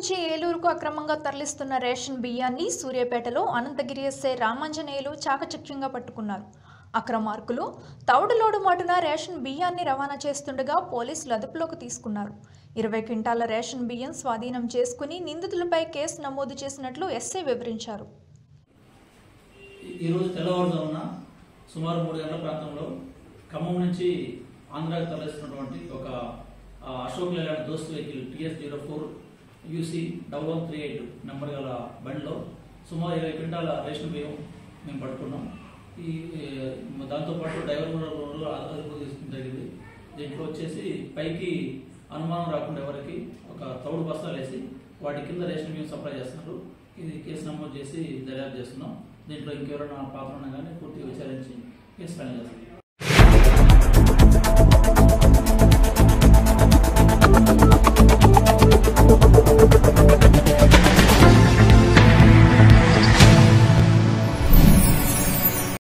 నుంచి ఏలూరుకు అక్రమంగా తరలిస్తున్న రేషన్ బియ్యాన్ని సూర్యాపేటలో అనంతగిరి ఎస్ఐ రామాంజనేయులు చాకచక్యంగా పట్టుకున్నారు అక్రమార్కులు తౌడులోడు మాటున రేషన్ బియ్యాన్ని రవాణా చేస్తుండగా పోలీసులు అదుపులోకి తీసుకున్నారు ఇరవై క్వింటాల రేషన్ బియ్యం స్వాధీనం చేసుకుని నిందితులపై కేసు నమోదు చేసినట్లు ఎస్ఐ వివరించారు ఈ- ఈరోజు తెల్లవారుజామున సుమారు మూడు గంటల ప్రాంతంలో ఖమ్మం నుంచి ఆంధ్రాకి తరలిస్తున్నటువంటి ఒక ఆ, Ashok Leyland Dost vehicle TS zero four UC double one three eight number గల బండిలో సుమారు ఇరవై క్వింటాల రేషన్ బియ్యం మేము పట్టుకున్నాం ఈ ఏ, దాంతోపాటు డ్రైవర్ కూడా కూడా అదుపు తీసుకుని జరిగింది దీంట్లో వచ్చేసి పైకి అనుమానం రాకుండా ఎవరికి ఒక తౌడు బస్తాలు వేసి వాటి కింద రేషన్ బియ్యం సప్లై చేస్తున్నారు ఇది కేసు నమోదు చేసి దర్యాప్తు చేస్తున్నాం దీంట్లో ఇంకెవరైనా పాత్ర ఉన్నా కానీ పూర్తిగా విచారించి కేసు ఫైనల్ చేస్తాం